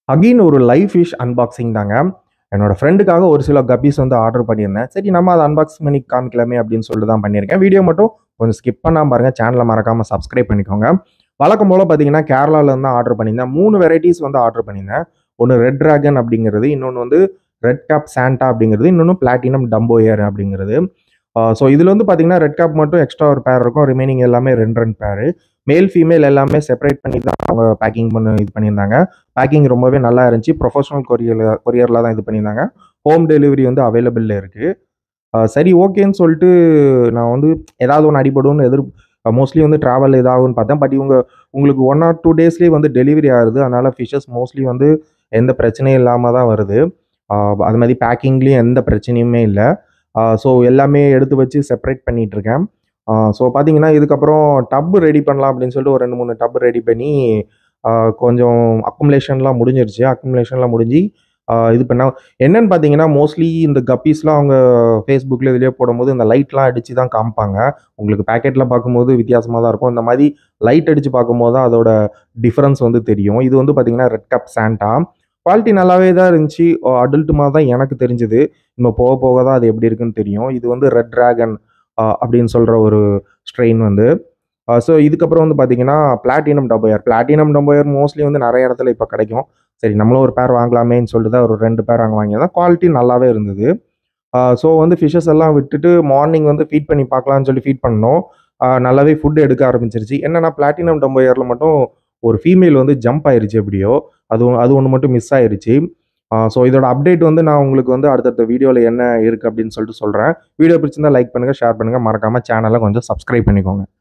again ஒரு live fish unboxing தாங்க என்னோட ஃப்ரெண்டுக்காக ஒரு சில கப்பீஸ் வந்து ஆர்டர் பண்ணியிருந்தேன் சரி நம்ம அதை அன்பாக்ஸ் பண்ணி காமிக்கலாமே அப்படின்னு சொல்லிட்டு தான் பண்ணியிருக்கேன் வீடியோ மட்டும் கொஞ்சம் ஸ்கிப் பண்ணாம பாருங்க சேனலை மறக்காம சப்ஸ்கிரைப் பண்ணிக்கோங்க வழக்கம் போல் பார்த்தீங்கன்னா கேரளாவில் தான் ஆர்டர் பண்ணியிருந்தேன் மூணு வெரைட்டிஸ் வந்து ஆர்டர் பண்ணியிருந்தேன் ஒன்று ரெட் டிராகன் அப்படிங்கிறது இன்னொன்று வந்து ரெட் கேப் சாண்டா அப்படிங்கிறது இன்னொன்று பிளாட்டினம் டம்போயர் அப்படிங்கிறது ஸோ இதில் வந்து பார்த்தீங்கன்னா ரெட் கேப் மட்டும் எக்ஸ்ட்ரா ஒரு பேர் இருக்கும் ரிமைனிங் எல்லாமே ரெண்டு ரெண்டு பேர் மேல் ஃபீமேல் எல்லாமே செப்பரேட் பண்ணி தான் அவங்க பேக்கிங் பண்ணி இது பண்ணியிருந்தாங்க பேக்கிங் ரொம்பவே நல்லா இருந்துச்சு ப்ரொஃபஷனல் கொரியர் கொரியரில் தான் இது பண்ணியிருந்தாங்க ஹோம் டெலிவரி வந்து அவைலபிளில் இருக்குது சரி ஓகேன்னு சொல்லிட்டு நான் வந்து ஏதாவது ஒன்று அடிபடும்னு எதிர் மோஸ்ட்லி வந்து ட்ராவல் ஏதாகும்னு பார்த்தேன் பட் இவங்க உங்களுக்கு ஒன் ஆர் டூ டேஸ்லேயே வந்து டெலிவரி ஆகுது அதனால் ஃபிஷ்ஷஸ் மோஸ்ட்லி வந்து எந்த பிரச்சனையும் இல்லாமல் தான் வருது ஆஹ் அது மாதிரி பேக்கிங்லேயும் எந்த பிரச்சனையுமே இல்லை ஸோ எல்லாமே எடுத்து வச்சு செப்பரேட் பண்ணிட்டு இருக்கேன் ஸோ பார்த்தீங்கன்னா இதுக்கப்புறம் டப்பு ரெடி பண்ணலாம் அப்படின்னு சொல்லிட்டு ஒரு ரெண்டு மூணு டப்பு ரெடி பண்ணி ஆஹ் கொஞ்சம் அக்குமுலேஷன்லாம் முடிஞ்சிருச்சு அக்குமுலேஷன்லாம் முடிஞ்சு ஆஹ் இது பண்ண என்னன்னு பார்த்தீங்கன்னா மோஸ்ட்லி இந்த கப்பீஸ்லாம் அவங்க ஃபேஸ்புக்கில் இதுலேயே போடும்போது இந்த லைட்லாம் அடித்து தான் காமிப்பாங்க உங்களுக்கு பேக்கெட்டில் பார்க்கும்போது வித்தியாசமாக தான் இருக்கும் இந்த மாதிரி லைட் அடித்து பார்க்கும்போது தான் அதோட டிஃப்ரென்ஸ் வந்து தெரியும் இது வந்து பார்த்தீங்கன்னா ரெட் கப் சாண்டா குவாலிட்டி நல்லாவே தான் இருந்துச்சு அடல்ட்டுமாக தான் எனக்கு தெரிஞ்சுது இன்னும் போக போக தான் அது எப்படி இருக்குன்னு தெரியும் இது வந்து ரெட் டிராகன் அப்படின்னு சொல்கிற ஒரு ஸ்ட்ரெயின் வந்து ஸோ இதுக்கப்புறம் வந்து பார்த்தீங்கன்னா பிளாட்டினம் டம்போயர் பிளாட்டினம் டம்போயர் மோஸ்ட்லி வந்து நிறைய இடத்துல இப்போ கிடைக்கும் சரி நம்மளும் ஒரு பேர் வாங்கலாமேன்னு சொல்லிட்டு தான் ஒரு ரெண்டு பேர் அங்கே வாங்கியிருந்தேன் குவாலிட்டி நல்லாவே இருந்தது ஸோ வந்து ஃபிஷ்ஷஸ் எல்லாம் விட்டுட்டு மார்னிங் வந்து ஃபீட் பண்ணி பார்க்கலான்னு சொல்லி ஃபீட் பண்ணோம் ஆஹ் நல்லாவே ஃபுட் எடுக்க ஆரம்பிச்சிருச்சு என்னன்னா பிளாட்டினம் டம்போயரில் மட்டும் ஒரு ஃபீமேல் வந்து ஜம்ப் ஆயிருச்சு எப்படியோ அது ஒ- அது ஒன்று மட்டும் மிஸ் ஆயிருச்சு ஸோ இதோட அப்டேட் வந்து நான் உங்களுக்கு வந்து அடுத்தடுத்த வீடியோவில் என்ன இருக்குது அப்படின்னு சொல்லிட்டு சொல்கிறேன் வீடியோ பிடிச்சிருந்தா லைக் பண்ணுங்கள் ஷேர் பண்ணுங்கள் மறக்காமல் சேனலை கொஞ்சம் சப்ஸ்கிரைப் பண்ணிக்கோங்க